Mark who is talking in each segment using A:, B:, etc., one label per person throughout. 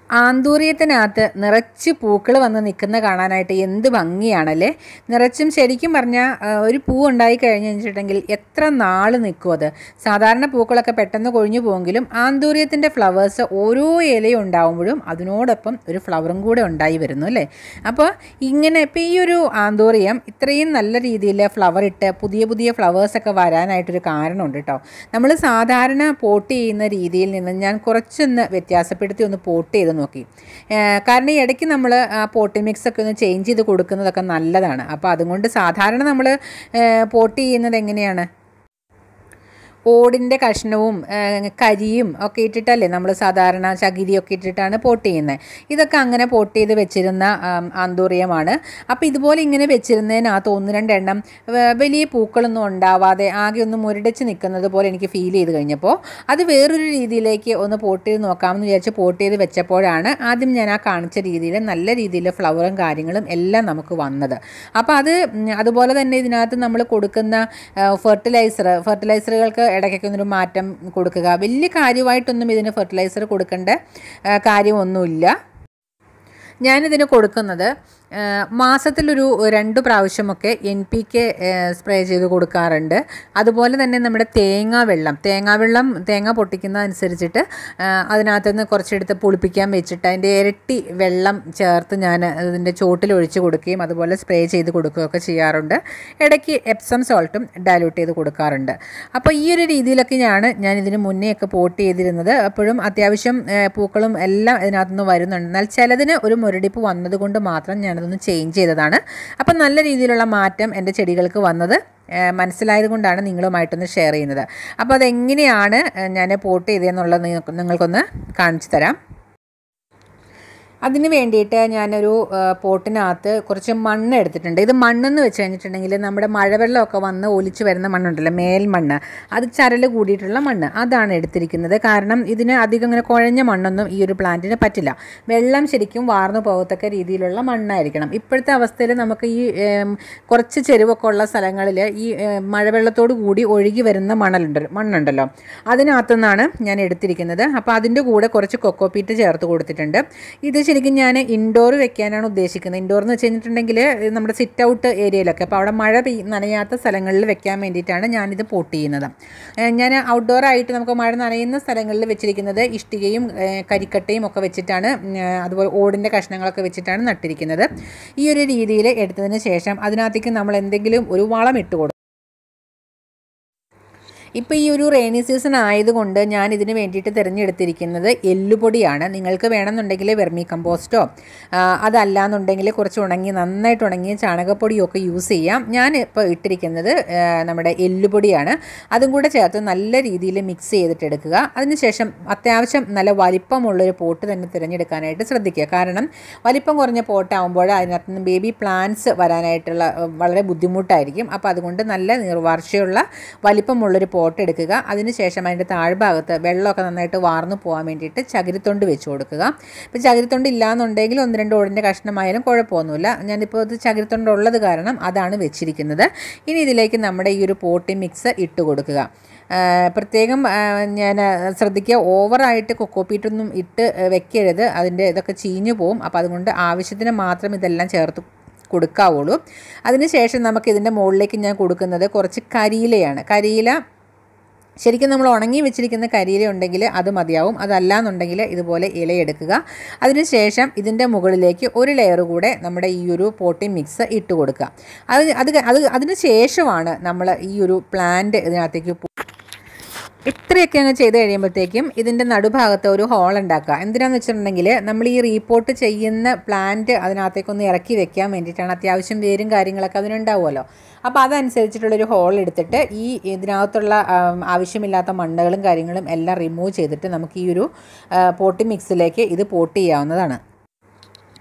A: ആന്തൂറിയത്തിനകത്ത് നിറച്ച് പൂക്കൾ വന്ന് നിൽക്കുന്ന കാണാനായിട്ട് എന്ത് ഭംഗിയാണല്ലേ നിറച്ചും ശരിക്കും പറഞ്ഞാൽ ഒരു പൂ ഉണ്ടായി കഴിഞ്ഞ് വെച്ചിട്ടുണ്ടെങ്കിൽ എത്ര നാൾ നിൽക്കും അത് സാധാരണ പൂക്കളൊക്കെ പെട്ടെന്ന് കൊഴിഞ്ഞു പോകുമെങ്കിലും ആന്തൂറിയത്തിൻ്റെ ഫ്ലവേഴ്സ് ഓരോ ഇലയും ഉണ്ടാവുമ്പോഴും അതിനോടൊപ്പം ഒരു ഫ്ലവറും കൂടെ ഉണ്ടായി വരുന്നു അല്ലേ അപ്പോൾ ഇങ്ങനെ ഇപ്പോൾ ഈ ഒരു ആന്തൂറിയം ഇത്രയും നല്ല രീതിയിൽ ഫ്ലവർ ഇട്ട് പുതിയ പുതിയ ഫ്ലവേഴ്സൊക്കെ വരാനായിട്ടൊരു കാരണമുണ്ട് കേട്ടോ നമ്മൾ സാധാരണ പോട്ട് ചെയ്യുന്ന രീതിയിൽ നിന്ന് ഞാൻ കുറച്ചൊന്ന് വ്യത്യാസപ്പെടുത്തി ഒന്ന് പോട്ട് ചെയ്ത് നോക്കി ഏഹ് കാരണം ഈ ഇടയ്ക്ക് നമ്മൾ ആ പോട്ടി മിക്സ് ഒക്കെ ഒന്ന് ചേഞ്ച് ചെയ്ത് കൊടുക്കുന്നതൊക്കെ നല്ലതാണ് അപ്പോൾ അതുകൊണ്ട് സാധാരണ നമ്മൾ പോട്ട് ചെയ്യുന്നത് എങ്ങനെയാണ് ഓടിൻ്റെ കഷ്ണവും ഏഹ്, കരിയും ഒക്കെ ഇട്ടിട്ടല്ലേ നമ്മൾ സാധാരണ ചകിരിയൊക്കെ ഇട്ടിട്ടാണ് പോട്ട് ചെയ്യുന്നത് ഇതൊക്കെ അങ്ങനെ പോട്ട് ചെയ്ത് വെച്ചിരുന്ന ആം, ആന്തൂറിയമാണ് അപ്പോൾ ഇതുപോലെ ഇങ്ങനെ വെച്ചിരുന്നതിനകത്ത് ഒന്ന് രണ്ടെണ്ണം വ- വലിയ പൂക്കളൊന്നും ഉണ്ടാവാതെ ആകെ ഒന്ന് മുരടിച്ച് നിൽക്കുന്നത് പോലെ എനിക്ക് ഫീൽ ചെയ്ത് കഴിഞ്ഞപ്പോൾ അത് വേറൊരു രീതിയിലേക്ക് ഒന്ന് പോട്ട് ചെയ്ത് നോക്കാമെന്ന് വിചാരിച്ച് പോട്ട് ചെയ്ത് വെച്ചപ്പോഴാണ് ആദ്യം ഞാൻ ആ കാണിച്ച രീതിയിൽ നല്ല രീതിയിൽ ഫ്ലവറും കാര്യങ്ങളും എല്ലാം നമുക്ക് വന്നത് അപ്പോൾ അത് ഉം, അതുപോലെ തന്നെ ഇതിനകത്ത് നമ്മൾ കൊടുക്കുന്ന ഫെർട്ടിലൈസർ ഫെർട്ടിലൈസറുകൾക്ക് ഇടയ്ക്കൊക്കെ ഒന്നൊരു മാറ്റം കൊടുക്കുക വലിയ കാര്യമായിട്ടൊന്നും ഇതിന് ഫെർട്ടിലൈസർ കൊടുക്കേണ്ട ആ, കാര്യമൊന്നുമില്ല ഞാനിതിന് കൊടുക്കുന്നത് ആ, മാസത്തിലൊരു രണ്ട് പ്രാവശ്യമൊക്കെ എൻ പി കെ സ്പ്രേ ചെയ്ത് കൊടുക്കാറുണ്ട് അതുപോലെ തന്നെ നമ്മുടെ തേങ്ങാ വെള്ളം തേങ്ങാ വെള്ളം തേങ്ങ പൊട്ടിക്കുന്ന അനുസരിച്ചിട്ട് ആ, അതിനകത്ത് നിന്ന് കുറച്ചെടുത്ത് പുളിപ്പിക്കാൻ വെച്ചിട്ട് അതിൻ്റെ ഇരട്ടി വെള്ളം ചേർത്ത് ഞാൻ അതിൻ്റെ ചോട്ടിൽ ഒഴിച്ച് കൊടുക്കുകയും അതുപോലെ സ്പ്രേ ചെയ്ത് കൊടുക്കുകയൊക്കെ ചെയ്യാറുണ്ട് ഇടയ്ക്ക് എപ്സം സോൾട്ടും ഡയലൂട്ട് ചെയ്ത് കൊടുക്കാറുണ്ട് അപ്പോൾ ഈ ഒരു രീതിയിലൊക്കെയാണ് ഞാൻ ഇതിന് മുന്നേ ഒക്കെ പോട്ട് ചെയ്തിരുന്നത് അപ്പോഴും അത്യാവശ്യം ആ, പൂക്കളും എല്ലാം ഇതിനകത്തുനിന്ന് വരുന്നുണ്ട് എന്നാൽ ചിലതിന് ഒരു മുരടിപ്പ് വന്നതുകൊണ്ട് മാത്രം ഞാനതൊന്ന് ചേഞ്ച് ചെയ്തതാണ് അപ്പം നല്ല രീതിയിലുള്ള മാറ്റം എൻ്റെ ചെടികൾക്ക് വന്നത് ആ, മനസ്സിലായത് കൊണ്ടാണ് നിങ്ങളുമായിട്ടൊന്ന് ഷെയർ ചെയ്യുന്നത് അപ്പോൾ അതെങ്ങനെയാണ് ആ, ഞാൻ പോട്ട് ചെയ്തതെന്നുള്ളത് നിങ്ങൾക്ക് നിങ്ങൾക്കൊന്ന് കാണിച്ചു തരാം അതിന് വേണ്ടിയിട്ട് ഞാനൊരു ആ, പോട്ടിനകത്ത് കുറച്ച് മണ്ണ് എടുത്തിട്ടുണ്ട് ഇത് മണ്ണെന്ന് വെച്ച് കഴിഞ്ഞിട്ടുണ്ടെങ്കിൽ നമ്മുടെ മഴവെള്ളമൊക്കെ വന്ന് ഒലിച്ച് വരുന്ന മണ്ണുണ്ടല്ലോ മേൽമണ്ണ് അത് ചരൽ കൂടിയിട്ടുള്ള മണ്ണ് അതാണ് എടുത്തിരിക്കുന്നത് കാരണം ഇതിന് അധികം ഇങ്ങനെ കുഴഞ്ഞ മണ്ണൊന്നും ഈ ഒരു പ്ലാന്റിന് പറ്റില്ല വെള്ളം ശരിക്കും വാർന്നു പോകത്തക്ക രീതിയിലുള്ള മണ്ണായിരിക്കണം ഇപ്പോഴത്തെ അവസ്ഥയിൽ നമുക്ക് ഈ ഏം, കുറച്ച് ചെരുവൊക്കെ ഉള്ള സ്ഥലങ്ങളിൽ ഈ ഏം, മഴവെള്ളത്തോട് കൂടി ഒഴുകി വരുന്ന മണലുണ്ടല്ലോ മണ്ണുണ്ടല്ലോ അതിനകത്തു നിന്നാണ് ഞാൻ എടുത്തിരിക്കുന്നത് അപ്പോൾ അതിൻ്റെ കൂടെ കുറച്ച് കൊക്കോപ്പീറ്റ് ചേർത്ത് കൊടുത്തിട്ടുണ്ട് ഇത് ശരിക്കും ഞാൻ ഇൻഡോർ വെക്കാനാണ് ഉദ്ദേശിക്കുന്നത് ഇൻഡോർ എന്ന് വെച്ച് കഴിഞ്ഞിട്ടുണ്ടെങ്കിൽ നമ്മുടെ സിറ്റ് ഔട്ട് ഏരിയയിലൊക്കെ അപ്പോൾ അവിടെ മഴ പെയ് നനയാത്ത സ്ഥലങ്ങളിൽ വെക്കാൻ വേണ്ടിയിട്ടാണ് ഞാനിത് പോട്ട് ചെയ്യുന്നത് ഏഹ് ഞാൻ ഔട്ട്ഡോർ ആയിട്ട് നമുക്ക് മഴ നനയുന്ന സ്ഥലങ്ങളിൽ വെച്ചിരിക്കുന്നത് ഇഷ്ടികയും ഏഹ് കരിക്കട്ടയും ഒക്കെ വെച്ചിട്ടാണ് ഉം, ഏഹ് അതുപോലെ ഓടിൻ്റെ കഷ്ണങ്ങളൊക്കെ വെച്ചിട്ടാണ് നട്ടിരിക്കുന്നത് ഈ ഒരു രീതിയിൽ എടുത്തതിന് ശേഷം അതിനകത്തേക്ക് നമ്മൾ എന്തെങ്കിലും ഒരു വളം ഇട്ട് കൊടുക്കും ഇപ്പോൾ ഈ ഒരു റെയിനി സീസൺ ആയതുകൊണ്ട് ഞാൻ ഇതിന് വേണ്ടിയിട്ട് തിരഞ്ഞെടുത്തിരിക്കുന്നത് എല്ലുപൊടിയാണ് നിങ്ങൾക്ക് വേണമെന്നുണ്ടെങ്കിൽ വെർമി കമ്പോസ്റ്റോ ആ, അതല്ലാന്നുണ്ടെങ്കിൽ കുറച്ച് ഉണങ്ങി നന്നായിട്ട് ഉണങ്ങിയ ചാണകപ്പൊടിയോ ഒക്കെ യൂസ് ചെയ്യാം ഞാൻ ഇപ്പോൾ ഇട്ടിരിക്കുന്നത് ആ, നമ്മുടെ എല്ലുപൊടിയാണ് അതും കൂടെ ചേർത്ത് നല്ല രീതിയിൽ മിക്സ് ചെയ്തിട്ട് എടുക്കുക അതിനുശേഷം അത്യാവശ്യം നല്ല വലിപ്പമുള്ളൊരു പോട്ട് തന്നെ തിരഞ്ഞെടുക്കാനായിട്ട് ശ്രദ്ധിക്കുക കാരണം വലിപ്പം കുറഞ്ഞ പോട്ടാകുമ്പോൾ അതിനകത്ത് നിന്ന് ബേബി പ്ലാന്റ്സ് വരാനായിട്ടുള്ള ഏഹ്, വളരെ ബുദ്ധിമുട്ടായിരിക്കും അപ്പോൾ അതുകൊണ്ട് നല്ല നീർവാർച്ചയുള്ള വലിപ്പമുള്ളൊരു പോട്ട് എടുക്കുക അതിനുശേഷം അതിൻ്റെ താഴ്ഭാഗത്ത് വെള്ളമൊക്കെ നന്നായിട്ട് വാർന്നു പോകാൻ വേണ്ടിയിട്ട് ചകിരിത്തൊണ്ട് വെച്ച് കൊടുക്കുക ഇപ്പോൾ ചകിരിത്തൊണ്ട് ഇല്ലാന്നുണ്ടെങ്കിൽ ഒന്ന് രണ്ട് ഓടിൻ്റെ കഷ്ണമായാലും കുഴപ്പമൊന്നുമില്ല ഞാനിപ്പോൾ ഇത് ചകിരിത്തൊണ്ട് ഉള്ളത് കാരണം അതാണ് വെച്ചിരിക്കുന്നത് ഇനി ഇതിലേക്ക് നമ്മുടെ ഈ ഒരു പോട്ടി മിക്സ് ഇട്ട് കൊടുക്കുക ആ, പ്രത്യേകം ആ, ഞാൻ ശ്രദ്ധിക്കുക ഓവറായിട്ട് കൊക്കോപ്പീറ്റൊന്നും ഇട്ട് വെക്കരുത് അതിൻ്റെ ഇതൊക്കെ ചീഞ്ഞു പോവും അപ്പോൾ അതുകൊണ്ട് ആവശ്യത്തിന് മാത്രം ഇതെല്ലാം ചേർത്ത് കൊടുക്കാവുള്ളൂ അതിനുശേഷം നമുക്ക് ഇതിൻ്റെ മുകളിലേക്ക് ഞാൻ കൊടുക്കുന്നത് കുറച്ച് കരിയിലയാണ് കരിയില ശരിക്കും നമ്മൾ ഉണങ്ങി വെച്ചിരിക്കുന്ന കരിയില ഉണ്ടെങ്കിൽ അത് മതിയാവും അതല്ലാന്നുണ്ടെങ്കിൽ ഇതുപോലെ ഇലയെടുക്കുക അതിനുശേഷം ഇതിൻ്റെ മുകളിലേക്ക് ഒരു ലെയർ കൂടെ നമ്മുടെ ഈ ഒരു പോട്ടി മിക്സ് ഇട്ട് കൊടുക്കുക അത് അത് അത് അതിന് ശേഷമാണ് നമ്മൾ ഈ ഒരു പ്ലാന്റ് ഇതിനകത്തേക്ക് പു- ഇത്രയൊക്കെ അങ്ങ് ചെയ്ത് കഴിയുമ്പോഴത്തേക്കും ഇതിൻ്റെ നടുഭാഗത്ത് ഒരു ഹോൾ ഉണ്ടാക്കുക എന്തിനാന്ന് വെച്ചിട്ടുണ്ടെങ്കിൽ നമ്മൾ ഈ റീപോർട്ട് ചെയ്യുന്ന പ്ലാന്റ് അതിനകത്തേക്കൊന്ന് ഇറക്കി വെക്കാൻ വേണ്ടിയിട്ടാണ് അത്യാവശ്യം വേരും കാര്യങ്ങളൊക്കെ അതിനുണ്ടാവുമല്ലോ അപ്പോൾ അതനുസരിച്ചിട്ടുള്ളൊരു ഹോൾ എടുത്തിട്ട് ഈ ഇതിനകത്തുള്ള ആം, ആവശ്യമില്ലാത്ത മണ്ണുകളും കാര്യങ്ങളും എല്ലാം റിമൂവ് ചെയ്തിട്ട് നമുക്ക് ഈ ഒരു പോട്ടി മിക്സിലേക്ക് ഇത് പോട്ട് ചെയ്യാവുന്നതാണ്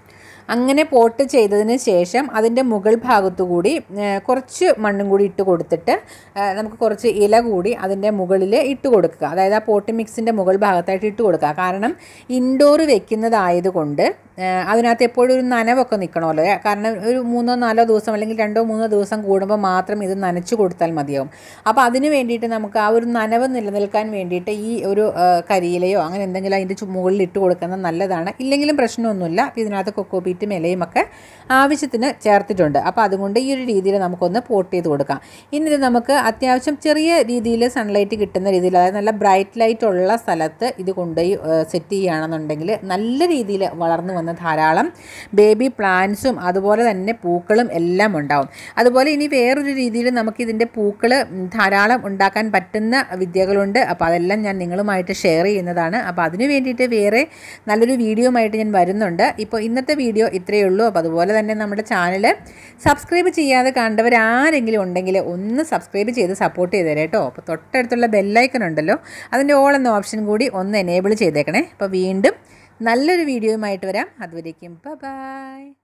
A: അങ്ങനെ പോട്ട് ചെയ്തതിന് ശേഷം അതിൻ്റെ മുകൾ ഭാഗത്തുകൂടി ഏഹ്, കുറച്ച് മണ്ണും കൂടി ഇട്ട് കൊടുത്തിട്ട് ഏഹ്, നമുക്ക് കുറച്ച് ഇല കൂടി അതിൻ്റെ മുകളിൽ ഇട്ട് കൊടുക്കുക അതായത് ആ പോട്ട് മിക്സിൻ്റെ മുകൾ ഭാഗത്തായിട്ട് ഇട്ട് കൊടുക്കുക കാരണം ഇൻഡോർ വെക്കുന്നതായതുകൊണ്ട് ഏഹ്, അതിനകത്ത് എപ്പോഴും ഒരു നനവൊക്കെ നിൽക്കണമല്ലോ ഏഹ്, കാരണം ഒരു മൂന്നോ നാലോ ദിവസം അല്ലെങ്കിൽ രണ്ടോ മൂന്നോ ദിവസം കൂടുമ്പോൾ മാത്രം ഇത് നനച്ചു കൊടുത്താൽ മതിയാവും അപ്പോൾ അതിന് വേണ്ടിയിട്ട് നമുക്ക് ആ ഒരു നനവ് നിലനിൽക്കാൻ വേണ്ടിയിട്ട് ഈ ഒരു ഏഹ്, കരിയിലയോ അങ്ങനെ എന്തെങ്കിലും അതിൻ്റെ ചു- മുകളിൽ ഇട്ട് കൊടുക്കുന്നത് നല്ലതാണ് ഇല്ലെങ്കിലും പ്രശ്നമൊന്നുമില്ല അപ്പോൾ ഇതിനകത്ത് കൊക്കോപീറ്റും ഇലയും ഒക്കെ ആവശ്യത്തിന് ചേർത്തിട്ടുണ്ട് അപ്പോൾ അതുകൊണ്ട് ഈ ഒരു രീതിയിൽ നമുക്കൊന്ന് പോട്ട് ചെയ്ത് കൊടുക്കാം ഇനി ഇത് നമുക്ക് അത്യാവശ്യം ചെറിയ രീതിയിൽ സൺലൈറ്റ് കിട്ടുന്ന രീതിയിൽ അതായത് നല്ല ബ്രൈറ്റ് ലൈറ്റ് ഉള്ള സ്ഥലത്ത് ഇത് കൊണ്ടുപോയി സെറ്റ് ചെയ്യുകയാണെന്നുണ്ടെങ്കിൽ നല്ല രീതിയിൽ വളർന്നു വന്ന ധാരാളം ബേബി പ്ലാന്റ്സും അതുപോലെ തന്നെ പൂക്കളും എല്ലാം ഉണ്ടാവും അതുപോലെ ഇനി വേറൊരു രീതിയിൽ നമുക്ക് ഇതിൻ്റെ പൂക്കൾ ധാരാളം ഉണ്ടാക്കാൻ പറ്റുന്ന വിദ്യകളുണ്ട് അപ്പോൾ അതെല്ലാം ഞാൻ നിങ്ങളുമായിട്ട് ഷെയർ ചെയ്യുന്നതാണ് അപ്പോൾ അതിന് വേണ്ടിയിട്ട് വേറെ നല്ലൊരു വീഡിയോ ആയിട്ട് ഞാൻ വരുന്നുണ്ട് ഇപ്പോൾ ഇന്നത്തെ വീഡിയോ ഇത്രയേ ഉള്ളൂ അപ്പോൾ അതുപോലെ തന്നെ നമ്മുടെ ചാനൽ സബ്സ്ക്രൈബ് ചെയ്യാതെ കണ്ടവർ ആരെങ്കിലും ഉണ്ടെങ്കിൽ ഒന്ന് സബ്സ്ക്രൈബ് ചെയ്ത് സപ്പോർട്ട് ചെയ്തേരെ കേട്ടോ അപ്പോൾ തൊട്ടടുത്തുള്ള ബെല്ലൈക്കൺ ഉണ്ടല്ലോ അതിൻ്റെ ഓൾ എന്ന ഓപ്ഷൻ കൂടി ഒന്ന് എനേബിൾ ചെയ്തേക്കണേ അപ്പോൾ വീണ്ടും നല്ലൊരു വീഡിയോയുമായിട്ട് വരാം അതുവരേക്കും ബൈ